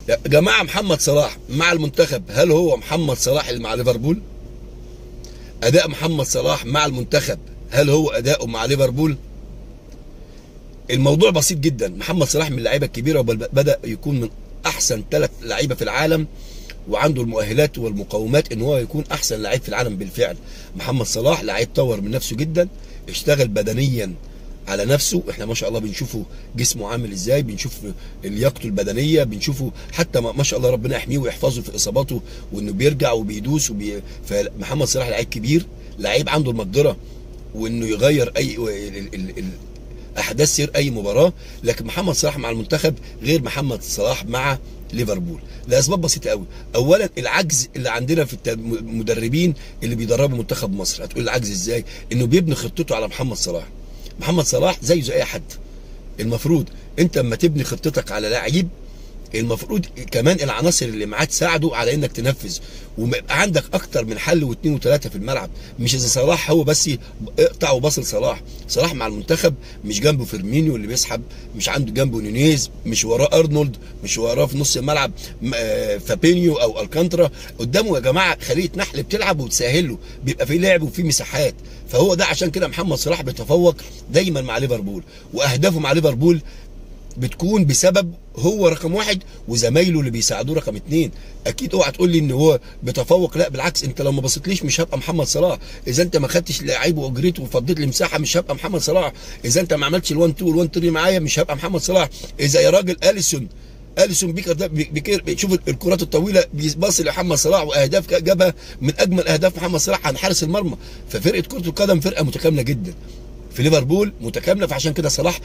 يا جماعه محمد صلاح مع المنتخب هل هو محمد صلاح اللي مع ليفربول اداء محمد صلاح مع المنتخب هل هو اداؤه مع ليفربول الموضوع بسيط جدا محمد صلاح من اللعيبه الكبيره وبدا يكون من احسن ثلاث لعيبه في العالم وعنده المؤهلات والمقومات ان هو يكون احسن لعيب في العالم بالفعل محمد صلاح لعيب طور من نفسه جدا اشتغل بدنيا على نفسه احنا ما شاء الله بنشوفه جسمه عامل ازاي بنشوف لياقته البدنيه بنشوفه حتى ما شاء الله ربنا يحميه ويحفظه في اصاباته وانه بيرجع وبيدوس وبي... فمحمد صلاح لعيب كبير لعيب عنده المقدره وانه يغير اي ال... ال... ال... احداث سير اي مباراه لكن محمد صلاح مع المنتخب غير محمد صلاح مع ليفربول لاسباب بسيطه قوي اولا العجز اللي عندنا في المدربين اللي بيدربوا منتخب مصر هتقول العجز ازاي انه بيبني خطته على محمد صلاح محمد صلاح زيه زي اي حد المفروض انت اما تبني خطتك على لعيب المفروض كمان العناصر اللي معاه تساعده على انك تنفذ ويبقى عندك اكتر من حل واثنين وثلاثه في الملعب مش اذا صلاح هو بس اقطع وبصل صلاح صلاح مع المنتخب مش جنبه فيرمينيو اللي بيسحب مش عنده جنبه نونيز مش وراه ارنولد مش وراه في نص الملعب فابينيو او الكانترا قدامه يا جماعه خليه نحل بتلعب وتسهل له بيبقى في لعب وفي مساحات فهو ده عشان كده محمد صلاح بيتفوق دايما مع ليفربول واهدافه مع ليفربول بتكون بسبب هو رقم واحد وزمايله اللي بيساعدوه رقم اتنين اكيد اوعى تقول لي ان هو بيتفوق لا بالعكس انت لو ما بصيتليش مش هبقى محمد صلاح اذا انت ما خدتش لعيب واجريته وفضيت لي مساحه مش هبقى محمد صلاح اذا انت ما عملتش ال1 2 وال1 3 معايا مش هبقى محمد صلاح اذا يا راجل اليسون اليسون بيكر ده بيكر شوف الكرات الطويله بيباصي لمحمد صلاح واهداف جابها من اجمل اهداف محمد صلاح عن حارس المرمى ففرقه كره القدم فرقه متكامله جدا في ليفربول متكامله فعشان كده صلاح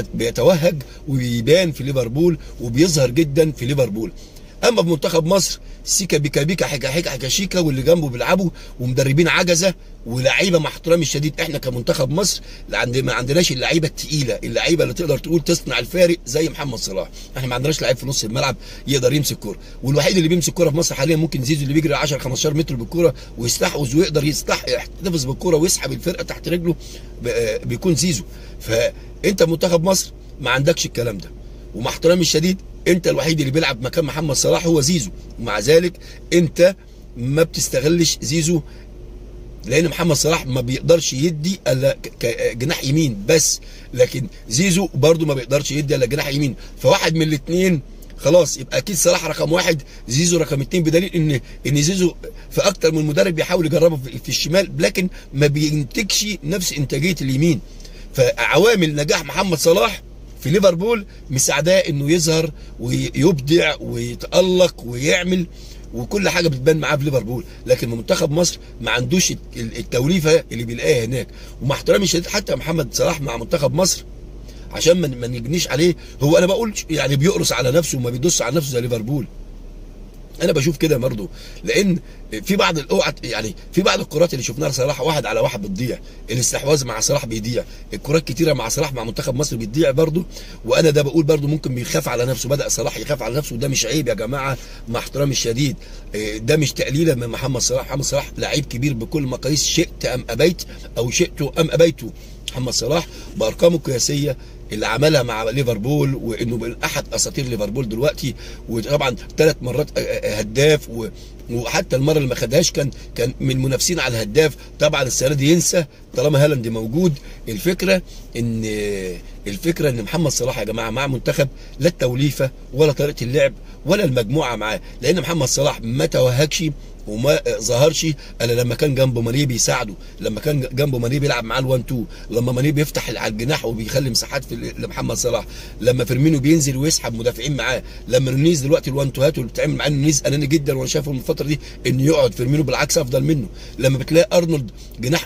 بيتوهج وبيبان في ليفربول وبيظهر جدا في ليفربول اما في منتخب مصر سيكا بيكا بيكا حكا حكا حكا شيكا واللي جنبه بيلعبوا ومدربين عجزه ولاعيبه مع احترامي الشديد احنا كمنتخب مصر ما عندناش اللعيبه الثقيله اللعيبه اللي تقدر تقول تصنع الفارق زي محمد صلاح احنا ما عندناش لعيب في نص الملعب يقدر يمسك كوره والوحيد اللي بيمسك كوره في مصر حاليا ممكن زيزو اللي بيجري 10 15 متر بالكوره ويستحوذ ويقدر يستح يحتفظ بالكوره ويسحب الفرقه تحت رجله بيكون زيزو فانت منتخب مصر ما عندكش الكلام ده ومع احترامي الشديد انت الوحيد اللي بيلعب مكان محمد صلاح هو زيزو ومع ذلك انت ما بتستغلش زيزو لان محمد صلاح ما بيقدرش يدي الا جناح يمين بس لكن زيزو برده ما بيقدرش يدي الا جناح يمين فواحد من الاثنين خلاص يبقى اكيد صلاح رقم واحد زيزو رقم اثنين بدليل ان ان زيزو في اكتر من مدرب بيحاول يجربه في الشمال لكن ما بينتجش نفس انتاجيه اليمين فعوامل نجاح محمد صلاح في ليفربول مساعداه انه يظهر ويبدع ويتالق ويعمل وكل حاجه بتبان معاه في ليفربول لكن منتخب مصر ما عندوش التوليفه اللي بيلاقيها هناك ومع احترامي الشديد حتى محمد صلاح مع منتخب مصر عشان ما نجنيش عليه هو انا بقول يعني بيقرص على نفسه وما بيدوس على نفسه زي ليفربول انا بشوف كده برضه لان في بعض الاوعى يعني في بعض الكرات اللي شفناها صلاح واحد على واحد بتضيع الاستحواذ مع صلاح بيضيع الكرات كتيره مع صلاح مع منتخب مصر بتضيع برضه وانا ده بقول برضه ممكن بيخاف على نفسه بدا صلاح يخاف على نفسه وده مش عيب يا جماعه مع احترامي الشديد ده مش تقليلا من محمد صلاح محمد صلاح لعيب كبير بكل مقاييس شئت ام ابيت او شئت ام ابيت محمد صلاح بارقامه القياسيه اللي عملها مع ليفربول وانه من احد اساطير ليفربول دلوقتي وطبعا ثلاث مرات هداف و وحتى المره اللي ما خدهاش كان كان من منافسين على الهداف طبعا السنه دي ينسى طالما هالاند موجود الفكره ان الفكره ان محمد صلاح يا جماعه مع منتخب لا التوليفه ولا طريقه اللعب ولا المجموعه معاه لان محمد صلاح ما توهجش وما ظهرش الا لما كان جنبه ماني بيساعده لما كان جنبه ماني بيلعب معاه ال1 2 لما ماني بيفتح على الجناح وبيخلي مساحات في لمحمد صلاح لما فيرمينو بينزل ويسحب مدافعين معاه لما نونيز دلوقتي ال1 2 هات اللي بتتعمل معاه نونيز اناني جدا وانا شايفه من الفتره دي انه يقعد فيرمينو بالعكس افضل منه لما بتلاقي ارنولد جناح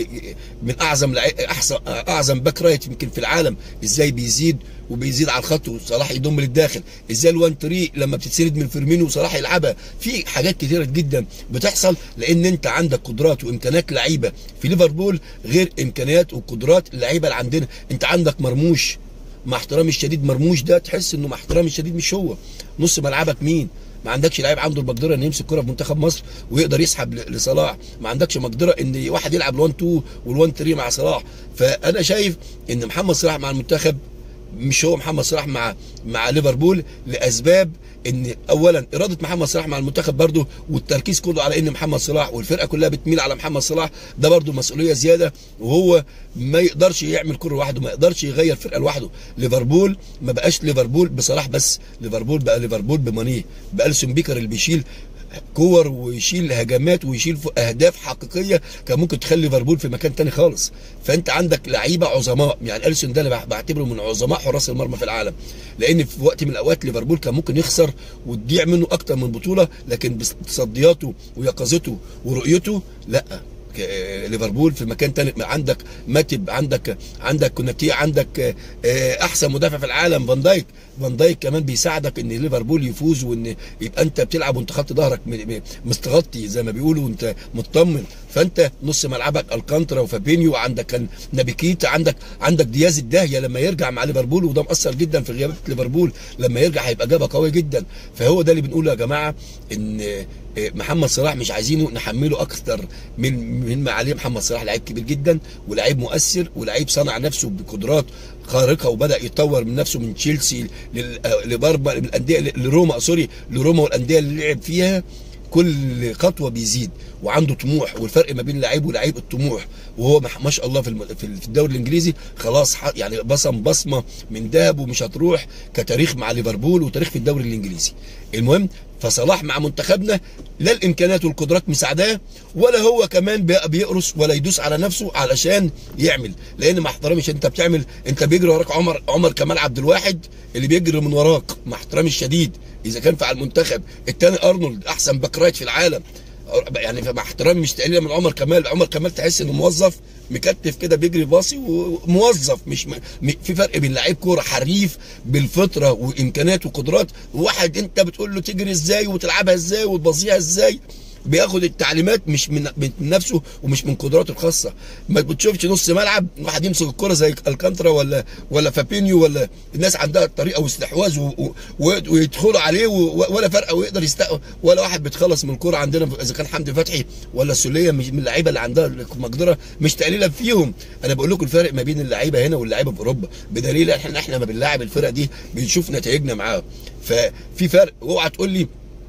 من اعظم احسن اعظم باك رايت يمكن في العالم ازاي بيزيد وبيزيد على الخط وصلاح يضم للداخل ازاي الوان تري لما بتتسند من فيرمينو وصلاح يلعبها في حاجات كتيره جدا بتحصل لان انت عندك قدرات وامكانيات لعيبه في ليفربول غير امكانيات وقدرات اللعيبه اللي عندنا انت عندك مرموش مع احترامي الشديد مرموش ده تحس انه مع احترامي الشديد مش هو نص ملعبك مين ما عندكش لعيب عنده المقدره انه يمسك كره في منتخب مصر ويقدر يسحب لصلاح ما عندكش مقدره ان واحد يلعب ال1 2 وال1 3 مع صلاح فانا شايف ان محمد صلاح مع المنتخب مش هو محمد صلاح مع مع ليفربول لاسباب ان اولا اراده محمد صلاح مع المنتخب برضه والتركيز كله على ان محمد صلاح والفرقه كلها بتميل على محمد صلاح ده برضه مسؤوليه زياده وهو ما يقدرش يعمل كره لوحده ما يقدرش يغير فرقه لوحده ليفربول ما بقاش ليفربول بصلاح بس ليفربول بقى ليفربول بمانيه بألسون بيكر اللي بيشيل كور ويشيل هجمات ويشيل اهداف حقيقيه كان ممكن تخلي ليفربول في مكان تاني خالص فانت عندك لعيبه عظماء يعني اليسون ده اللي بعتبره من عظماء حراس المرمى في العالم لان في وقت من الاوقات ليفربول كان ممكن يخسر وتضيع منه اكتر من بطوله لكن بتصدياته ويقظته ورؤيته لا ليفربول في مكان تاني عندك ماتب عندك عندك كوناتي عندك احسن مدافع في العالم فان دايك فان دايك كمان بيساعدك ان ليفربول يفوز وان يبقى انت بتلعب وانت خط ظهرك مستغطي زي ما بيقولوا وانت مطمن فانت نص ملعبك الكانترا وفابينيو عندك نابيكيتا عندك عندك دياز الداهيه لما يرجع مع ليفربول وده مأثر جدا في غيابات ليفربول لما يرجع هيبقى جابه قوي جدا فهو ده اللي بنقوله يا جماعه ان محمد صلاح مش عايزينه نحمله اكثر من من ما عليه محمد صلاح لعيب كبير جدا ولاعيب مؤثر ولاعيب صنع نفسه بقدرات خارقه وبدا يطور من نفسه من تشيلسي لبربا الانديه لروما سوري لروما والانديه اللي لعب فيها كل خطوه بيزيد وعنده طموح والفرق ما بين لعيب ولعيب الطموح وهو ما شاء الله في في الدوري الانجليزي خلاص يعني بصم بصمه من ذهب ومش هتروح كتاريخ مع ليفربول وتاريخ في الدوري الانجليزي المهم فصلاح مع منتخبنا لا الامكانيات والقدرات مساعداه ولا هو كمان بيقرص ولا يدوس على نفسه علشان يعمل لان مع احترامي انت بتعمل انت بيجري وراك عمر عمر كمال عبد الواحد اللي بيجري من وراك مع احترامي الشديد اذا كان في المنتخب الثاني ارنولد احسن باك رايت في العالم يعني مع احترامي مش تقليلا من عمر كمال عمر كمال تحس انه موظف مكتف كده بيجري باصي وموظف مش م... في فرق بين لعيب كوره حريف بالفطره وامكانيات وقدرات وواحد انت بتقول له تجري ازاي وتلعبها ازاي وتبصيها ازاي بياخد التعليمات مش من من نفسه ومش من قدراته الخاصه ما بتشوفش نص ملعب واحد يمسك الكره زي الكانترا ولا ولا فابينيو ولا الناس عندها طريقه واستحواذ ويدخلوا عليه ولا فرقه ويقدر يستقبل ولا واحد بيتخلص من الكره عندنا اذا كان حمدي فتحي ولا السوليه من اللعيبه اللي عندها مقدره مش تقليلا فيهم انا بقول لكم الفرق ما بين اللعيبه هنا واللعيبه في اوروبا بدليل احنا احنا ما بنلاعب الفرق دي بنشوف نتائجنا معاهم ففي فرق اوعى تقول لي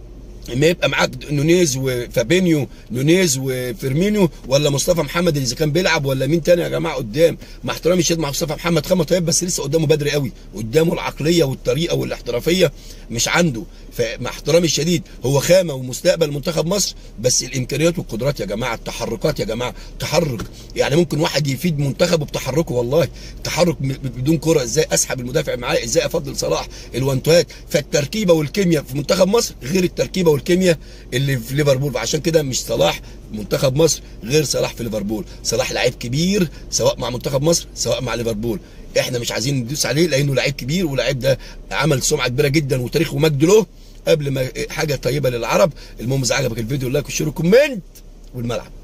ما يبقى معاك نونيز وفابينيو نونيز وفيرمينيو ولا مصطفى محمد اذا كان بيلعب ولا مين تاني يا جماعه قدام مع احترامي الشديد مع مصطفى محمد خمس طيب بس لسه قدامه بدري قوي قدامه العقليه والطريقه والاحترافيه مش عنده فمع احترامي الشديد هو خامه ومستقبل منتخب مصر بس الامكانيات والقدرات يا جماعه التحركات يا جماعه تحرك يعني ممكن واحد يفيد منتخبه بتحركه والله تحرك بدون كره ازاي اسحب المدافع معايا ازاي افضل صلاح الوانتوهات فالتركيبه والكيمياء في منتخب مصر غير التركيبه والكيمياء اللي في ليفربول فعشان كده مش صلاح منتخب مصر غير صلاح في ليفربول صلاح لعيب كبير سواء مع منتخب مصر سواء مع ليفربول احنا مش عايزين ندوس عليه لانه لعيب كبير ولاعيب ده عمل سمعه كبيره جدا وتاريخ ومجد له قبل ما حاجه طيبه للعرب المهم اذا عجبك الفيديو لايك وشير وكومنت والملعب